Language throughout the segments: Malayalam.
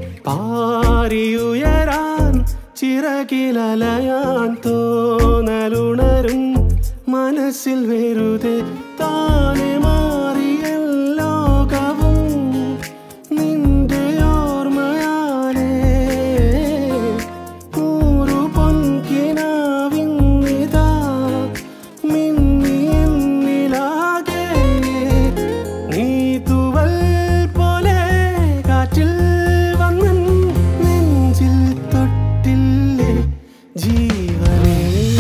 പാരിയുയരാൻ ചിറകിലലയാൻ തോന്നലുണരും മനസ്സിൽ വെറുതെ താനെ മാറിയ ലോകവും നിന്റെ ഓർമ്മയാലേ നൂറു പൊൻകിനാവിന്നിതാ മിന്നി എന്നിലാകെ നീ തൂവൽ പോലെ കാറ്റിൽ വന്നൻ നെഞ്ചിൽ തൊട്ടില്ലേ ജീവനേ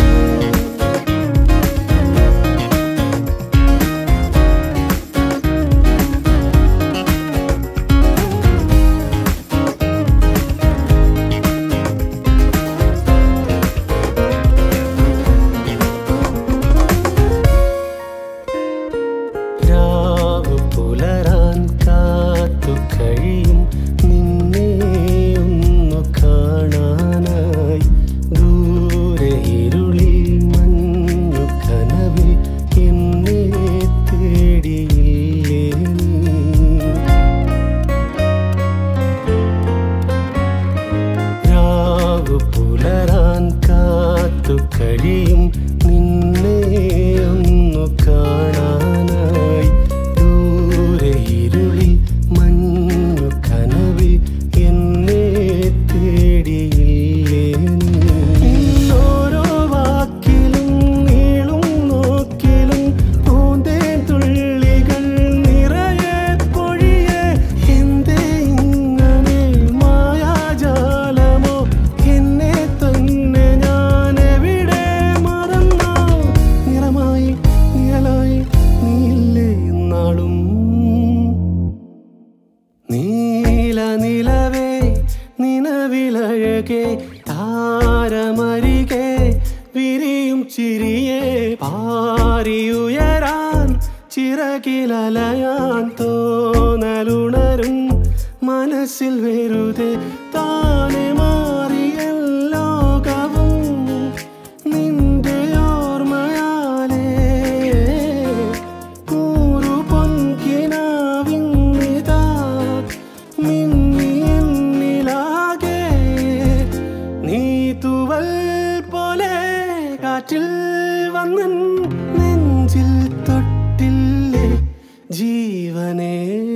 രാവ് പുലരാൻ കാത്തു കഴിയും നിന്നെ ഒന്നു കാണാനായി ദൂരെ ഇരുളിൽ മഞ്ഞു കനവിൽ എന്നെ തേടിയില്ലേ നീ രാവു പുലരാൻ കാത്തു കഴിയും നിന്നെ ഒന്നു കാണാനായി ദൂരെ ഇരുളിൽ മഞ്ഞു കനവിൽ എന്നെ തേടിയില്ലേ നീ ഓരോ വാക്കിലും നീളും നോക്കിലും പൂന്തേ തുള്ളികൾ നിറയെ പൊഴിയെ എന്തേ ഇങ്ങനെ മായാജാലമോ എന്നെ തന്നെ ഞാൻ എവിടെ മറന്നോ നിറമായി നിഴലായി നീയില്ലേ എന്നാളും നീല നിലവേ നിലവിലഴകെ താരമരികെ വിരിയും ചിരിയെ പാരിയുയരാൻ ചിറകിലലയാൻ തോന്നലുണരും മനസ്സിൽ വെറുതെ താനെ മാറിയ ലോകവും നിന്റെ ഓർമ്മയാലേ നൂറു പൊൻകിനാവിന്നിതാ മിന്നി എന്നിലാകെ നീ തൂവൽ പോലെ കാറ്റിൽ വന്നൻ നെഞ്ചിൽ തൊട്ടില്ലേ ജീവനേ